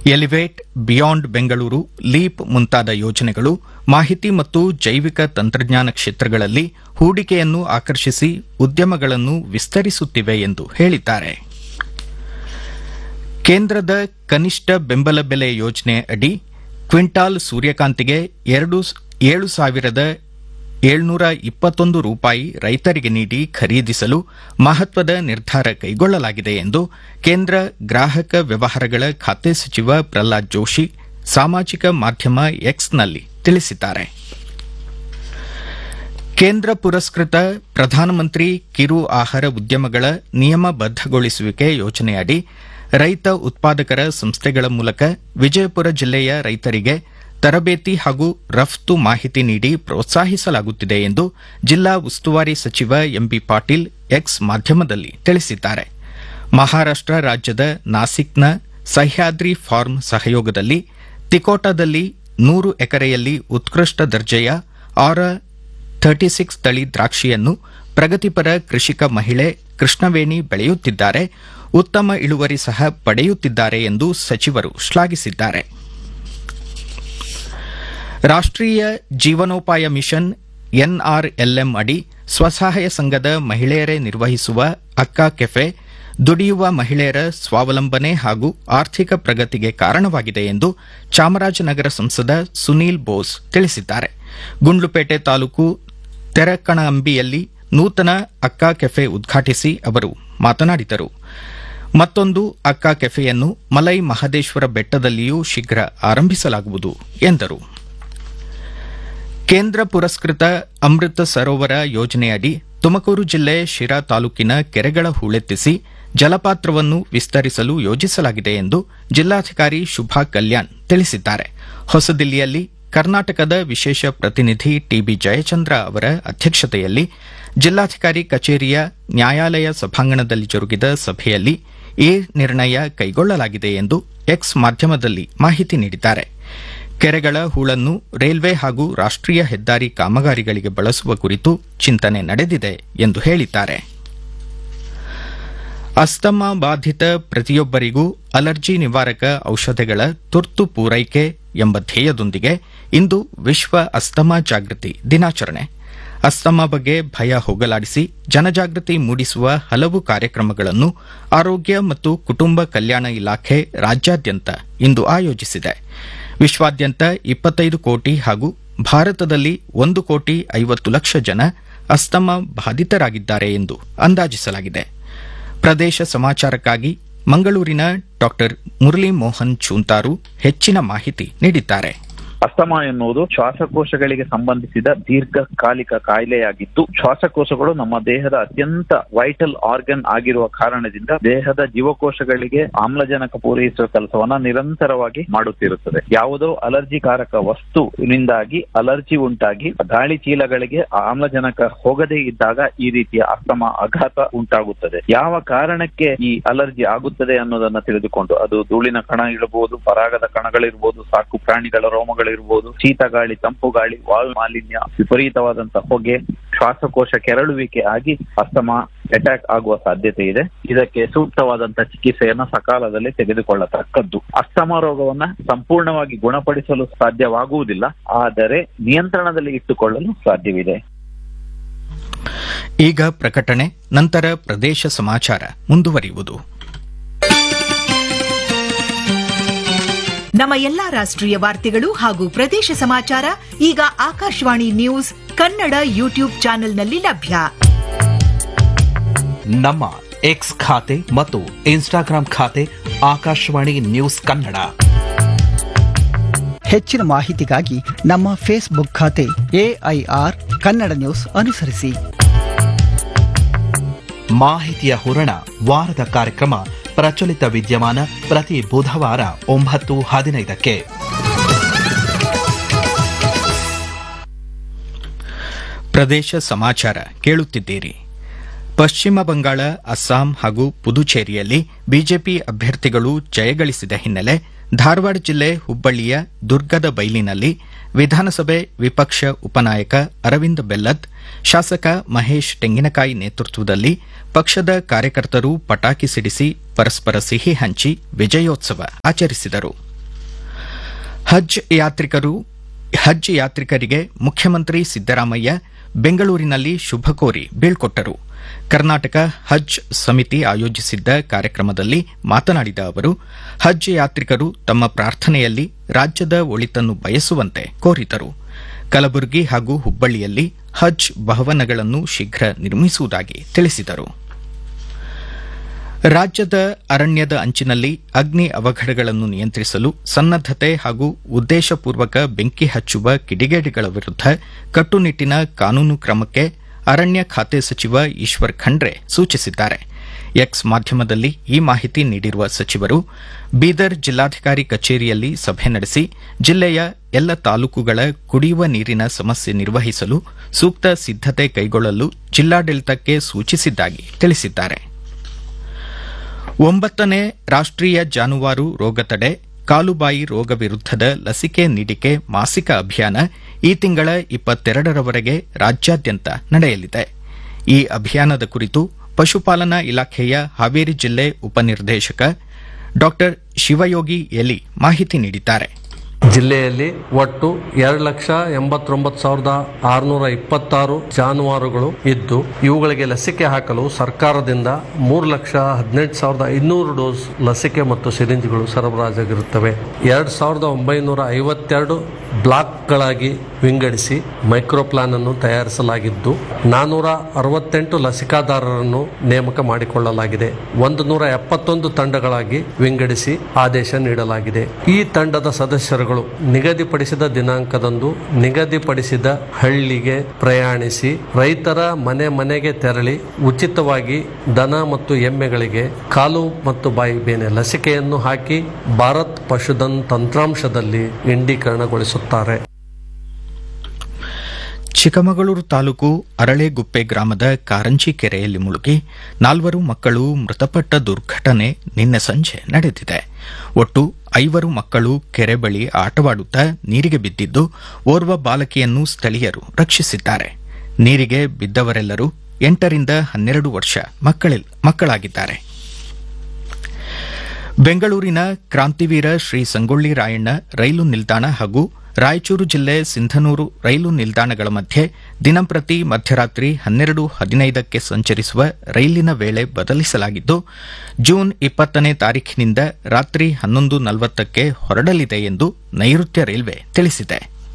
elevate beyond Bengaluru leap ಮುಂತಾದ ಯೋಜನೆಗಳು ಮಾಹಿತಿ ಮತ್ತು ಜೈವಿಕ ತಂತ್ರಜ್ಞಾನ ಕ್ಷೇತ್ರಗಳಲ್ಲಿ ಹೂಡಿಕೆಯನ್ನು ಆಕರ್ಷಿಸಿ ಉದ್ಯಮಗಳನ್ನು ವಿಸ್ತರಿಸುತ್ತಿವೆ ಎಂದು ಹೇಳಿದ್ದಾರೆ ಕೇಂದ್ರದ ಕನಿಷ್ಠ ಬೆಂಬಲ ಬೆಲೆ ಯೋಜನೆ ಅಡಿ ಕ್ವಿಂಟಾಲ್ ಸೂರ್ಯಕಾಂತಿಗೆ ಎರಡು ಏಳು ಸಾವಿರದ ಏಳ್ನೂರ ಇಪ್ಪತ್ತೊಂದು ರೂಪಾಯಿ ರೈತರಿಗೆ ನೀಡಿ ಖರೀದಿಸಲು ಮಹತ್ವದ ನಿರ್ಧಾರ ಕೈಗೊಳ್ಳಲಾಗಿದೆ ಎಂದು ಕೇಂದ್ರ ಗ್ರಾಹಕ ವ್ಯವಹಾರಗಳ ಖಾತೆ ಸಚಿವ ಪ್ರಹ್ಲಾದ್ ಜೋಶಿ ಸಾಮಾಜಿಕ ಮಾಧ್ಯಮ ಎಕ್ಸ್ನಲ್ಲಿ ತಿಳಿಸಿದ್ದಾರೆ ಕೇಂದ್ರ ಪುರಸ್ಕೃತ ಪ್ರಧಾನಮಂತ್ರಿ ಕಿರು ಆಹಾರ ಉದ್ಯಮಗಳ ನಿಯಮಬದ್ದಗೊಳಿಸುವಿಕೆ ಯೋಜನೆಯಡಿ ರೈತ ಉತ್ಪಾದಕರ ಸಂಸ್ಥೆಗಳ ಮೂಲಕ ವಿಜಯಪುರ ಜಿಲ್ಲೆಯ ರೈತರಿಗೆ ತರಬೇತಿ ಹಾಗೂ ರಫ್ತು ಮಾಹಿತಿ ನೀಡಿ ಪ್ರೋತ್ಸಾಹಿಸಲಾಗುತ್ತಿದೆ ಎಂದು ಜಿಲ್ಲಾ ಉಸ್ತುವಾರಿ ಸಚಿವ ಎಂಬಿ ಪಾಟೀಲ್ ಎಕ್ಸ್ ಮಾಧ್ಯಮದಲ್ಲಿ ತಿಳಿಸಿದ್ದಾರೆ ಮಹಾರಾಷ್ಟ ರಾಜ್ಯದ ನಾಸಿಕ್ನ ಸಹ್ಯಾದ್ರಿ ಫಾರ್ಮ್ ಸಹಯೋಗದಲ್ಲಿ ತಿಕೋಟಾದಲ್ಲಿ ನೂರು ಎಕರೆಯಲ್ಲಿ ಉತ್ಕೃಷ್ಟ ದರ್ಜೆಯ ಆರ ಥರ್ಟಿ ಸಿಕ್ಸ್ ತಳಿ ದ್ರಾಕ್ಷಿಯನ್ನು ಪ್ರಗತಿಪರ ಕೃಷಿಕ ಮಹಿಳೆ ಕೃಷ್ಣವೇಣಿ ಬೆಳೆಯುತ್ತಿದ್ದಾರೆ ಉತ್ತಮ ಇಳುವರಿ ಸಹ ಪಡೆಯುತ್ತಿದ್ದಾರೆ ಎಂದು ಸಚಿವರು ಶ್ಲಾಘಿಸಿದ್ದಾರೆ ರಾಷ್ಟ್ರೀಯ ಜೀವನೋಪಾಯ ಮಿಷನ್ ಎನ್ಆರ್ಎಲ್ಎಂ ಅಡಿ ಸ್ವಸಹಾಯ ಸಂಘದ ಮಹಿಳೆಯರೇ ನಿರ್ವಹಿಸುವ ಅಕ್ಕ ಕೆಫೆ ದುಡಿಯುವ ಮಹಿಳೆಯರ ಸ್ವಾವಲಂಬನೆ ಹಾಗೂ ಆರ್ಥಿಕ ಪ್ರಗತಿಗೆ ಕಾರಣವಾಗಿದೆ ಎಂದು ಚಾಮರಾಜನಗರ ಸಂಸದ ಸುನೀಲ್ ಬೋಸ್ ತಿಳಿಸಿದ್ದಾರೆ ಗುಂಡ್ಲುಪೇಟೆ ತಾಲೂಕು ತೆರಕಣಂಬಿಯಲ್ಲಿ ನೂತನ ಅಕ್ಕ ಕೆಫೆ ಉದ್ಘಾಟಿಸಿ ಅವರು ಮಾತನಾಡಿದರು ಮತ್ತೊಂದು ಅಕ್ಕ ಕೆಫೆಯನ್ನು ಮಲೈ ಮಹದೇಶ್ವರ ಬೆಟ್ಟದಲ್ಲಿಯೂ ಶೀಘ್ರ ಆರಂಭಿಸಲಾಗುವುದು ಎಂದರು ಕೇಂದ್ರ ಪುರಸ್ಕೃತ ಅಮೃತ ಸರೋವರ ಯೋಜನೆಯಡಿ ತುಮಕೂರು ಜಿಲ್ಲೆ ಶಿರಾ ತಾಲೂಕಿನ ಕೆರೆಗಳ ಹೂಳೆತ್ತಿಸಿ ಜಲಪಾತ್ರವನ್ನು ವಿಸ್ತರಿಸಲು ಯೋಜಿಸಲಾಗಿದೆ ಎಂದು ಜಿಲ್ಲಾಧಿಕಾರಿ ಶುಭಾ ಕಲ್ಯಾಣ್ ತಿಳಿಸಿದ್ದಾರೆ ಹೊಸದಿಲ್ಲಿಯಲ್ಲಿ ಕರ್ನಾಟಕದ ವಿಶೇಷ ಪ್ರತಿನಿಧಿ ಟಿಬಿ ಜಯಚಂದ್ರ ಅವರ ಅಧ್ಯಕ್ಷತೆಯಲ್ಲಿ ಜಿಲ್ಲಾಧಿಕಾರಿ ಕಚೇರಿಯ ನ್ಯಾಯಾಲಯ ಸಭಾಂಗಣದಲ್ಲಿ ಜರುಗಿದ ಸಭೆಯಲ್ಲಿ ಈ ನಿರ್ಣಯ ಕೈಗೊಳ್ಳಲಾಗಿದೆ ಎಂದು ಎಕ್ಸ್ ಮಾಧ್ಯಮದಲ್ಲಿ ಮಾಹಿತಿ ನೀಡಿದ್ದಾರೆ ಕೆರೆಗಳ ಹೂಳನ್ನು ರೈಲ್ವೆ ಹಾಗೂ ರಾಷ್ಟ್ರೀಯ ಹೆದ್ದಾರಿ ಕಾಮಗಾರಿಗಳಿಗೆ ಬಳಸುವ ಕುರಿತು ಚಿಂತನೆ ನಡೆದಿದೆ ಎಂದು ಹೇಳಿದ್ದಾರೆ ಅಸ್ತಮಾ ಬಾಧಿತ ಪ್ರತಿಯೊಬ್ಬರಿಗೂ ಅಲರ್ಜಿ ನಿವಾರಕ ಔಷಧಗಳ ತುರ್ತು ಪೂರೈಕೆ ಎಂಬ ಧ್ಯೇಯದೊಂದಿಗೆ ಇಂದು ವಿಶ್ವ ಅಸ್ತಮಾ ಜಾಗೃತಿ ದಿನಾಚರಣೆ ಅಸ್ತಮಾ ಬಗ್ಗೆ ಭಯ ಹೋಗಲಾಡಿಸಿ ಜನಜಾಗೃತಿ ಮೂಡಿಸುವ ಹಲವು ಕಾರ್ಯಕ್ರಮಗಳನ್ನು ಆರೋಗ್ಯ ಮತ್ತು ಕುಟುಂಬ ಕಲ್ಯಾಣ ಇಲಾಖೆ ರಾಜ್ಯಾದ್ಯಂತ ಇಂದು ಆಯೋಜಿಸಿದೆ ವಿಶ್ವಾದ್ಯಂತ ಇಪ್ಪತ್ತೈದು ಕೋಟಿ ಹಾಗೂ ಭಾರತದಲ್ಲಿ ಒಂದು ಕೋಟಿ ಐವತ್ತು ಲಕ್ಷ ಜನ ಅಸ್ತಮಾ ಬಾಧಿತರಾಗಿದ್ದಾರೆ ಎಂದು ಅಂದಾಜಿಸಲಾಗಿದೆ ಪ್ರದೇಶ ಸಮಾಚಾರಕ್ಕಾಗಿ ಮಂಗಳೂರಿನ ಡಾ ಮುರಳಿ ಮೋಹನ್ ಚೂಂತಾರು ಹೆಚ್ಚಿನ ಮಾಹಿತಿ ನೀಡಿದ್ದಾರೆ ಅಸ್ತಮಾ ಎನ್ನುವುದು ಶ್ವಾಸಕೋಶಗಳಿಗೆ ಸಂಬಂಧಿಸಿದ ದೀರ್ಘಕಾಲಿಕ ಕಾಯಿಲೆಯಾಗಿದ್ದು ಶ್ವಾಸಕೋಶಗಳು ನಮ್ಮ ದೇಹದ ಅತ್ಯಂತ ವೈಟಲ್ ಆರ್ಗನ್ ಆಗಿರುವ ಕಾರಣದಿಂದ ದೇಹದ ಜೀವಕೋಶಗಳಿಗೆ ಆಮ್ಲಜನಕ ಪೂರೈಸುವ ಕೆಲಸವನ್ನ ನಿರಂತರವಾಗಿ ಮಾಡುತ್ತಿರುತ್ತದೆ ಯಾವುದೋ ಅಲರ್ಜಿಕಾರಕ ವಸ್ತುವಿನಿಂದಾಗಿ ಅಲರ್ಜಿ ಉಂಟಾಗಿ ಗಾಳಿ ಚೀಲಗಳಿಗೆ ಆಮ್ಲಜನಕ ಹೋಗದೇ ಇದ್ದಾಗ ಈ ರೀತಿಯ ಅಸ್ತಮಾ ಆಘಾತ ಉಂಟಾಗುತ್ತದೆ ಯಾವ ಕಾರಣಕ್ಕೆ ಈ ಅಲರ್ಜಿ ಆಗುತ್ತದೆ ಅನ್ನೋದನ್ನ ತಿಳಿದುಕೊಂಡು ಅದು ಧೂಳಿನ ಕಣ ಇರಬಹುದು ಪರಾಗದ ಕಣಗಳಿರ್ಬೋದು ಸಾಕು ಪ್ರಾಣಿಗಳ ರೋಮಗಳು ಇರಬಹುದು ಶೀತ ಗಾಳಿ ತಂಪು ಗಾಳಿ ವಾಯು ಮಾಲಿನ್ಯ ವಿಪರೀತವಾದಂತಹ ಹೊಗೆ ಶ್ವಾಸಕೋಶ ಕೆರಳುವಿಕೆ ಆಗಿ ಅಸ್ತಮಾ ಅಟ್ಯಾಕ್ ಆಗುವ ಸಾಧ್ಯತೆ ಇದೆ ಇದಕ್ಕೆ ಸೂಕ್ತವಾದಂತಹ ಚಿಕಿತ್ಸೆಯನ್ನ ಸಕಾಲದಲ್ಲಿ ತೆಗೆದುಕೊಳ್ಳತಕ್ಕದ್ದು ಅಸ್ತಮಾ ರೋಗವನ್ನ ಸಂಪೂರ್ಣವಾಗಿ ಗುಣಪಡಿಸಲು ಸಾಧ್ಯವಾಗುವುದಿಲ್ಲ ಆದರೆ ನಿಯಂತ್ರಣದಲ್ಲಿ ಇಟ್ಟುಕೊಳ್ಳಲು ಸಾಧ್ಯವಿದೆ ಈಗ ಪ್ರಕಟಣೆ ನಂತರ ಪ್ರದೇಶ ಸಮಾಚಾರ ಮುಂದುವರಿಯುವುದು ನಮ್ಮ ಎಲ್ಲಾ ರಾಷ್ಟ್ರೀಯ ವಾರ್ತೆಗಳು ಹಾಗೂ ಪ್ರದೇಶ ಸಮಾಚಾರ ಈಗ ಆಕಾಶವಾಣಿ ನ್ಯೂಸ್ ಕನ್ನಡ ಯೂಟ್ಯೂಬ್ ಚಾನೆಲ್ನಲ್ಲಿ ಲಭ್ಯ ನಮ್ಮ ಎಕ್ಸ್ ಖಾತೆ ಮತ್ತು ಇನ್ಸ್ಟಾಗ್ರಾಂ ಖಾತೆ ಆಕಾಶವಾಣಿ ನ್ಯೂಸ್ ಕನ್ನಡ ಹೆಚ್ಚಿನ ಮಾಹಿತಿಗಾಗಿ ನಮ್ಮ ಫೇಸ್ಬುಕ್ ಖಾತೆ ಎಐಆರ್ ಕನ್ನಡ ನ್ಯೂಸ್ ಅನುಸರಿಸಿ ಮಾಹಿತಿಯ ಹೂರಣ ವಾರದ ಕಾರ್ಯಕ್ರಮ ಪ್ರಚಲಿತ ವಿದ್ಯಮಾನ ಪ್ರತಿ ಬುಧವಾರ ಒಂಬತ್ತು ಹದಿನೈದಕ್ಕೆ ಪ್ರದೇಶ ಸಮಾಚಾರ ಕೇಳುತ್ತಿದ್ದೀರಿ ಪಶ್ಚಿಮ ಬಂಗಾಳ ಅಸ್ಸಾಂ ಹಾಗೂ ಪುದುಚೇರಿಯಲ್ಲಿ ಬಿಜೆಪಿ ಅಭ್ಯರ್ಥಿಗಳು ಜಯಗಳಿಸಿದ ಹಿನ್ನೆಲೆ ಧಾರವಾಡ ಜಿಲ್ಲೆ ಹುಬ್ಬಳ್ಳಿಯ ದುರ್ಗದ ಬೈಲಿನಲ್ಲಿ ವಿಧಾನಸಭೆ ವಿಪಕ್ಷ ಉಪನಾಯಕ ಅರವಿಂದ ಬೆಲ್ಲದ್ ಶಾಸಕ ಮಹೇಶ್ ತೆಂಗಿನಕಾಯಿ ನೇತೃತ್ವದಲ್ಲಿ ಪಕ್ಷದ ಕಾರ್ಯಕರ್ತರು ಪಟಾಕಿ ಸಿಡಿಸಿ ಪರಸ್ಪರ ಸಿಹಿ ಹಂಚಿ ವಿಜಯೋತ್ಸವ ಆಚರಿಸಿದರು ಹಜ್ ಯಾತ್ರಿಕರು ಹಜ್ ಯಾತ್ರಿಕರಿಗೆ ಮುಖ್ಯಮಂತ್ರಿ ಸಿದ್ದರಾಮಯ್ಯ ಬೆಂಗಳೂರಿನಲ್ಲಿ ಶುಭ ಕೋರಿ ಬೀಳ್ಕೊಟ್ಟರು ಕರ್ನಾಟಕ ಹಜ್ ಸಮಿತಿ ಆಯೋಜಿಸಿದ್ದ ಕಾರ್ಯಕ್ರಮದಲ್ಲಿ ಮಾತನಾಡಿದ ಅವರು ಹಜ್ ಯಾತ್ರಿಕರು ತಮ್ಮ ಪ್ರಾರ್ಥನೆಯಲ್ಲಿ ರಾಜ್ಯದ ಒಳಿತನ್ನು ಬಯಸುವಂತೆ ಕೋರಿದರು ಕಲಬುರಗಿ ಹಾಗೂ ಹುಬ್ಬಳ್ಳಿಯಲ್ಲಿ ಹಜ್ ಭವನಗಳನ್ನು ಶೀಘ್ರ ನಿರ್ಮಿಸುವುದಾಗಿ ತಿಳಿಸಿದರು ರಾಜ್ಯದ ಅರಣ್ಯದ ಅಂಚಿನಲ್ಲಿ ಅಗ್ನಿ ಅವಘಡಗಳನ್ನು ನಿಯಂತ್ರಿಸಲು ಸನ್ನದ್ದತೆ ಹಾಗೂ ಉದ್ದೇಶಪೂರ್ವಕ ಬೆಂಕಿ ಹಚ್ಚುವ ಕಿಡಿಗೇಡಿಗಳ ವಿರುದ್ಧ ಕಟ್ಟುನಿಟ್ಟಿನ ಕಾನೂನು ಕ್ರಮಕ್ಕೆ ಅರಣ್ಯ ಖಾತೆ ಸಚಿವ ಈಶ್ವರ್ ಖಂಡ್ರೆ ಸೂಚಿಸಿದ್ದಾರೆ ಎಕ್ಸ್ ಮಾಧ್ಯಮದಲ್ಲಿ ಈ ಮಾಹಿತಿ ನೀಡಿರುವ ಸಚಿವರು ಬೀದರ್ ಜಿಲ್ಲಾಧಿಕಾರಿ ಕಚೇರಿಯಲ್ಲಿ ಸಭೆ ನಡೆಸಿ ಜಿಲ್ಲೆಯ ಎಲ್ಲ ತಾಲೂಕುಗಳ ಕುಡಿಯುವ ನೀರಿನ ಸಮಸ್ಯೆ ನಿರ್ವಹಿಸಲು ಸೂಕ್ತ ಸಿದ್ದತೆ ಕೈಗೊಳ್ಳಲು ಜಿಲ್ಲಾಡಳಿತಕ್ಕೆ ಸೂಚಿಸಿದ್ದಾಗಿ ತಿಳಿಸಿದ್ದಾರೆ ಒಂಬತ್ತನೇ ರಾಷ್ಟ್ರೀಯ ಜಾನುವಾರು ರೋಗ ತಡೆ ಕಾಲುಬಾಯಿ ರೋಗ ವಿರುದ್ದದ ಲಸಿಕೆ ನೀಡಿಕೆ ಮಾಸಿಕ ಅಭಿಯಾನ ಈ ತಿಂಗಳ ಇಪ್ಪತ್ತೆರಡರವರೆಗೆ ರಾಜ್ಯಾದ್ಯಂತ ನಡೆಯಲಿದೆ ಈ ಅಭಿಯಾನದ ಕುರಿತು ಪಶುಪಾಲನಾ ಇಲಾಖೆಯ ಹಾವೇರಿ ಜಿಲ್ಲೆ ಉಪನಿರ್ದೇಶಕ ಡಾ ಶಿವಯೋಗಿ ಎಲಿ ಮಾಹಿತಿ ನೀಡಿದ್ದಾರೆ ಜಿಲ್ಲೆಯಲ್ಲಿ ಒಟ್ಟು ಎರಡು ಲಕ್ಷ ಎಂಬತ್ತೊಂಬತ್ತು ಸಾವಿರದ ಆರುನೂರ ಇಪ್ಪತ್ತಾರು ಜಾನುವಾರುಗಳು ಇದ್ದು ಇವುಗಳಿಗೆ ಲಸಿಕೆ ಹಾಕಲು ಸರ್ಕಾರದಿಂದ ಮೂರು ಲಕ್ಷ ಹದಿನೆಂಟು ಸಾವಿರದ ಇನ್ನೂರು ಡೋಸ್ ಲಸಿಕೆ ಮತ್ತು ಸಿರಿಂಜ್ಗಳು ಸರಬರಾಜಾಗಿರುತ್ತವೆ ಎರಡು ಸಾವಿರದ ಒಂಬೈನೂರ ಐವತ್ತೆರಡು ಬ್ಲಾಕ್ಗಳಾಗಿ ವಿಂಗಡಿಸಿ ಮೈಕ್ರೋ ಪ್ಲಾನ್ ಅನ್ನು ತಯಾರಿಸಲಾಗಿದ್ದು ನಾನೂರ ಅರವತ್ತೆಂಟು ಲಸಿಕಾದಾರರನ್ನು ನೇಮಕ ಮಾಡಿಕೊಳ್ಳಲಾಗಿದೆ ಒಂದು ನೂರ ಎಪ್ಪತ್ತೊಂದು ತಂಡಗಳಾಗಿ ವಿಂಗಡಿಸಿ ಆದೇಶ ನೀಡಲಾಗಿದೆ ಈ ತಂಡದ ಸದಸ್ಯರುಗಳು ನಿಗದಿಪಡಿಸಿದ ದಿನಾಂಕದಂದು ನಿಗದಿಪಡಿಸಿದ ಹಳ್ಳಿಗೆ ಪ್ರಯಾಣಿಸಿ ರೈತರ ಮನೆ ಮನೆಗೆ ತೆರಳಿ ಉಚಿತವಾಗಿ ದನ ಮತ್ತು ಎಮ್ಮೆಗಳಿಗೆ ಕಾಲು ಮತ್ತು ಬಾಯಿ ಬೇನೆ ಲಸಿಕೆಯನ್ನು ಹಾಕಿ ಭಾರತ್ ಪಶುಧನ್ ತಂತ್ರಾಂಶದಲ್ಲಿ ಇಂಡೀಕರಣಗೊಳಿಸುತ್ತಾರೆ ಚಿಕ್ಕಮಗಳೂರು ತಾಲೂಕು ಅರಳೆಗುಪ್ಪೆ ಗ್ರಾಮದ ಕಾರಂಜಿ ಕೆರೆಯಲ್ಲಿ ಮುಳುಗಿ ನಾಲ್ವರು ಮಕ್ಕಳು ಮೃತಪಟ್ಟ ದುರ್ಘಟನೆ ನಿನ್ನೆ ಸಂಜೆ ನಡೆದಿದೆ ಒಟ್ಟು ಐವರು ಮಕ್ಕಳು ಕೆರೆ ಬಳಿ ಆಟವಾಡುತ್ತಾ ನೀರಿಗೆ ಬಿದ್ದಿದ್ದು ಓರ್ವ ಬಾಲಕಿಯನ್ನು ಸ್ಥಳೀಯರು ರಕ್ಷಿಸಿದ್ದಾರೆ ನೀರಿಗೆ ಬಿದ್ದವರೆಲ್ಲರೂ ಎಂಟರಿಂದ ಹನ್ನೆರಡು ವರ್ಷ ಮಕ್ಕಳಾಗಿದ್ದಾರೆ ಬೆಂಗಳೂರಿನ ಕ್ರಾಂತಿವೀರ ಶ್ರೀ ಸಂಗೊಳ್ಳಿ ರಾಯಣ್ಣ ರೈಲು ನಿಲ್ದಾಣ ಹಾಗೂ ರಾಯಚೂರು ಜಿಲ್ಲೆ ಸಿಂಧನೂರು ರೈಲು ನಿಲ್ದಾಣಗಳ ಮಧ್ಯೆ ದಿನಂಪ್ರತಿ ಮಧ್ಯರಾತ್ರಿ ಹನ್ನೆರಡು ಹದಿನೈದಕ್ಕೆ ಸಂಚರಿಸುವ ರೈಲಿನ ವೇಳೆ ಬದಲಿಸಲಾಗಿದ್ದು ಜೂನ್ ಇಪ್ಪತ್ತನೇ ತಾರೀಖಿನಿಂದ ರಾತ್ರಿ ಹನ್ನೊಂದು ನಲವತ್ತಕ್ಕೆ ಹೊರಡಲಿದೆ ಎಂದು ನೈಋತ್ಯ ರೈಲ್ವೆ ತಿಳಿಸಿದೆ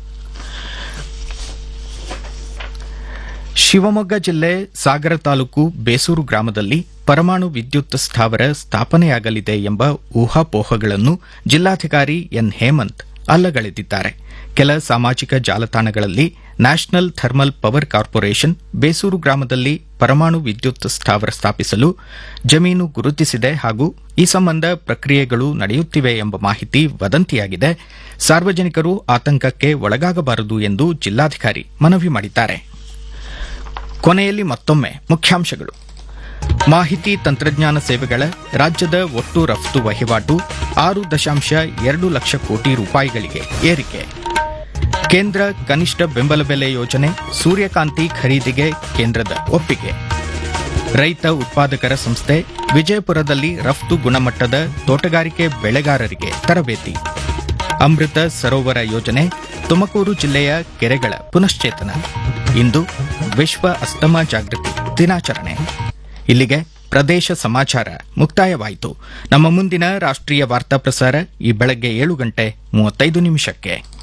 ಶಿವಮೊಗ್ಗ ಜಿಲ್ಲೆ ಸಾಗರ ತಾಲೂಕು ಬೇಸೂರು ಗ್ರಾಮದಲ್ಲಿ ಪರಮಾಣು ವಿದ್ಯುತ್ ಸ್ಥಾವರ ಸ್ಥಾಪನೆಯಾಗಲಿದೆ ಎಂಬ ಊಹಾಪೋಹಗಳನ್ನು ಜಿಲ್ಲಾಧಿಕಾರಿ ಎನ್ ಹೇಮಂತ್ ಅಲ್ಲಗಳೆದಿದ್ದಾರೆ ಕೆಲ ಸಾಮಾಜಿಕ ಜಾಲತಾಣಗಳಲ್ಲಿ National Thermal Power Corporation Besur ಗ್ರಾಮದಲ್ಲಿ ಪರಮಾಣು ವಿದ್ಯುತ್ ಸ್ಥಾವರ ಸ್ಥಾಪಿಸಲು ಜಮೀನು ಗುರುತಿಸಿದೆ ಹಾಗೂ ಈ ಸಂಬಂಧ ಪ್ರಕ್ರಿಯೆಗಳು ನಡೆಯುತ್ತಿವೆ ಎಂಬ ಮಾಹಿತಿ ವದಂತಿಯಾಗಿದೆ ಸಾರ್ವಜನಿಕರು ಆತಂಕಕ್ಕೆ ಒಳಗಾಗಬಾರದು ಎಂದು ಜಿಲ್ಲಾಧಿಕಾರಿ ಮನವಿ ಮಾಡಿದ್ದಾರೆ ಕೊನೆಯಲ್ಲಿ ಮತ್ತೊಮ್ಮೆ ಮುಖ್ಯಾಂಶಗಳು ಮಾಹಿತಿ ತಂತ್ರಜ್ಞಾನ ಸೇವೆಗಳ ರಾಜ್ಯದ ಒಟ್ಟು ರಫ್ತು ವಹಿವಾಟು ಆರು ದಶಾಂಶ ಎರಡು ಲಕ್ಷ ಕೋಟಿ ರೂಪಾಯಿಗಳಿಗೆ ಏರಿಕೆ ಕೇಂದ್ರ ಕನಿಷ್ಠ ಬೆಂಬಲ ಬೆಲೆ ಯೋಜನೆ ಸೂರ್ಯಕಾಂತಿ ಖರೀದಿಗೆ ಕೇಂದ್ರದ ಒಪ್ಪಿಗೆ ರೈತ ಉತ್ಪಾದಕರ ಸಂಸ್ಥೆ ವಿಜಯಪುರದಲ್ಲಿ ರಫ್ತು ಗುಣಮಟ್ಟದ ತೋಟಗಾರಿಕೆ ಬೆಳೆಗಾರರಿಗೆ ತರಬೇತಿ ಅಮೃತ ಸರೋವರ ಯೋಜನೆ ತುಮಕೂರು ಜಿಲ್ಲೆಯ ಕೆರೆಗಳ ಪುನಶ್ಚೇತನ ಇಂದು ವಿಶ್ವ ಅಸ್ತಮಾ ಜಾಗೃತಿ ದಿನಾಚರಣೆ ಇಲ್ಲಿಗೆ ಪ್ರದೇಶ ಸಮಾಚಾರ ಮುಕ್ತಾಯವಾಯಿತು ನಮ್ಮ ಮುಂದಿನ ರಾಷ್ಟ್ರೀಯ ವಾರ್ತಾ ಪ್ರಸಾರ ಈ ಬೆಳಗ್ಗೆ ಏಳು ಗಂಟೆ ಮೂವತ್ತೈದು ನಿಮಿಷಕ್ಕೆ